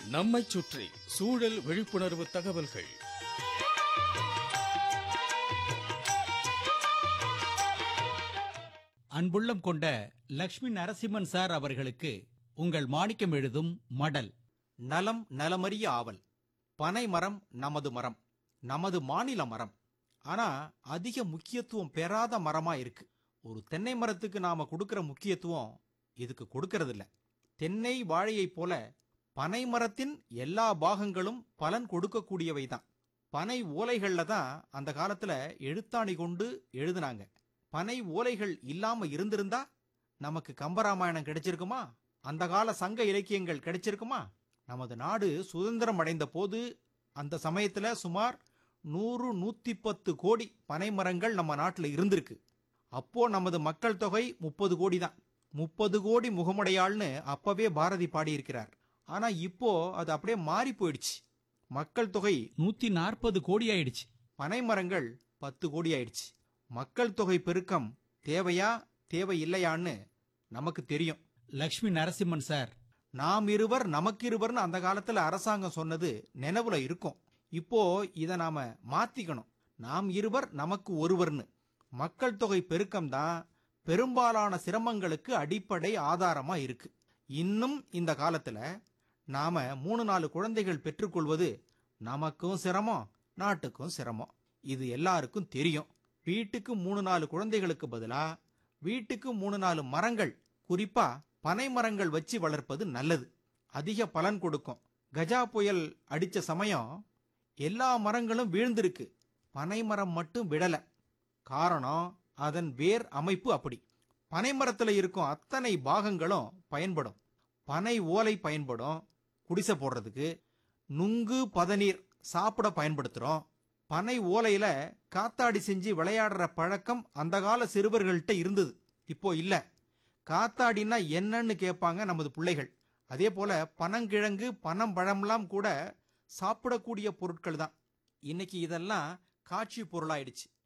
நம்மைச் சுற்றி சூழல் விழிப்புணர்வு தகவல்கள் அன்புள்ளம் கொண்ட லக்ஷ்மி நரசிம்மன் சார் அவர்களுக்கு உங்கள் மாணிக்கம் எழுதும் மடல் நலம் நலமறிய ஆவல் பனை மரம் நமது மரம் நமது மாநில மரம் ஆனா அதிக முக்கியத்துவம் பெறாத மரமா இருக்கு ஒரு தென்னை மரத்துக்கு நாம கொடுக்கிற முக்கியத்துவம் இதுக்கு கொடுக்கறது இல்ல தென்னை வாழையைப் போல பனை மரத்தின் எல்லா பாகங்களும் பலன் கொடுக்கக்கூடியவை தான் பனை ஓலைகள்ல தான் அந்த காலத்துல எழுத்தாணி கொண்டு எழுதுனாங்க பனை ஓலைகள் இல்லாம இருந்திருந்தா நமக்கு கம்பராமாயணம் கிடைச்சிருக்குமா அந்த கால சங்க இலக்கியங்கள் கிடைச்சிருக்குமா நமது நாடு சுதந்திரம் அடைந்த போது அந்த சமயத்துல சுமார் நூறு நூத்தி பத்து கோடி பனை மரங்கள் நம்ம நாட்டில் இருந்திருக்கு அப்போ நமது மக்கள் தொகை முப்பது கோடி தான் முப்பது கோடி முகமுடையாள்னு அப்பவே பாரதி பாடியிருக்கிறார் ஆனா இப்போ அது அப்படியே மாறி போயிடுச்சு மக்கள் தொகை நூத்தி நாற்பது கோடி ஆயிடுச்சு பனை மரங்கள் பத்து கோடி ஆயிடுச்சு மக்கள் தொகை பெருக்கம் தேவையா தேவையில்லையான்னு நமக்கு தெரியும் லக்ஷ்மி நரசிம்மன் சார் நாம் இருவர் நமக்கு இருவர்னு அந்த காலத்துல அரசாங்கம் சொன்னது நினைவுல இருக்கும் இப்போ இத நாம மாத்திக்கணும் நாம் இருவர் நமக்கு ஒருவர்னு மக்கள் தொகை பெருக்கம் தான் பெரும்பாலான சிரமங்களுக்கு அடிப்படை ஆதாரமா இருக்கு இன்னும் இந்த காலத்துல நாம மூணு நாலு குழந்தைகள் பெற்றுக்கொள்வது நமக்கும் சிரமம் நாட்டுக்கும் சிரமம் இது எல்லாருக்கும் தெரியும் வீட்டுக்கு மூணு நாலு குழந்தைகளுக்கு பதிலா வீட்டுக்கு மூணு நாலு மரங்கள் குறிப்பா பனை மரங்கள் வச்சு வளர்ப்பது நல்லது அதிக பலன் கொடுக்கும் கஜா புயல் அடிச்ச சமயம் எல்லா மரங்களும் வீழ்ந்திருக்கு பனை மரம் மட்டும் விடல காரணம் அதன் வேர் அமைப்பு அப்படி பனை மரத்துல இருக்கும் அத்தனை பாகங்களும் பயன்படும் பனை ஓலை பயன்படும் குடிசை போடுறதுக்கு நுங்கு பதநீர் சாப்பிட பயன்படுத்துறோம் பனை ஓலையில காத்தாடி செஞ்சு விளையாடுற பழக்கம் அந்த கால சிறுவர்கள்ட்ட இருந்தது இப்போ இல்ல காத்தாடினா என்னன்னு கேட்பாங்க நமது பிள்ளைகள் அதே போல பனங்கிழங்கு பனம் பழம்லாம் கூட சாப்பிடக்கூடிய பொருட்கள் தான் இன்னைக்கு இதெல்லாம் காட்சி பொருளாயிடுச்சு